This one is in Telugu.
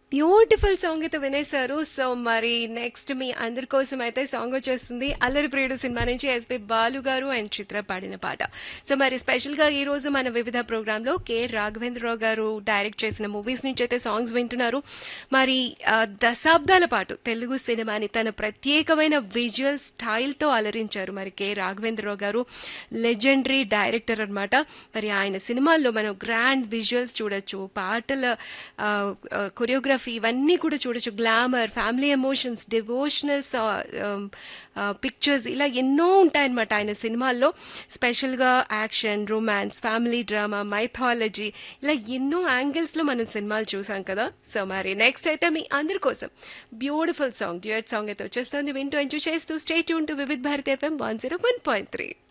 బ్యూటిఫుల్ సాంగ్ అయితే వినేశారు సో మరి నెక్స్ట్ మీ అందరి కోసం అయితే సాంగ్ వచ్చేస్తుంది అల్లరి ప్రియుడు సినిమా నుంచి ఎస్పి బాలు గారు అండ్ చిత్ర పాడిన పాట సో మరి స్పెషల్ గా ఈ రోజు మన వివిధ ప్రోగ్రామ్ లో కె రాఘవేంద్రరావు గారు డైరెక్ట్ చేసిన మూవీస్ నుంచి అయితే సాంగ్స్ వింటున్నారు మరి ఆ, దశాబ్దాల పాటు తెలుగు సినిమాని తన ప్రత్యేకమైన విజువల్ స్టైల్ తో అలరించారు మరి కె రాఘవేంద్రరావు గారు లెజెండరీ డైరెక్టర్ అన్నమాట మరి ఆయన సినిమాల్లో మనం గ్రాండ్ విజువల్స్ చూడొచ్చు పాటల కొరియోగ్రఫీ ఇవన్నీ కూడా చూడొచ్చు glamour family emotions devotional pictures ఇలా ఎన్నో ఉంటాయన్నమాట ఆయన సినిమాల్లో స్పెషల్గా action romance family drama mythology ఇలా ఎన్నో యాంగిల్స్లో మనం సినిమాలు చూసాం కదా సో మరి నెక్స్ట్ అయితే మీ అందరి కోసం బ్యూటిఫుల్ సాంగ్ డ్యూయట్ సాంగ్ అయితే వచ్చేస్తుంది వింటూ ఎంజాయ్ చేస్తూ స్టేట్ యూన్ to Vividh Bharati FM one zero one point three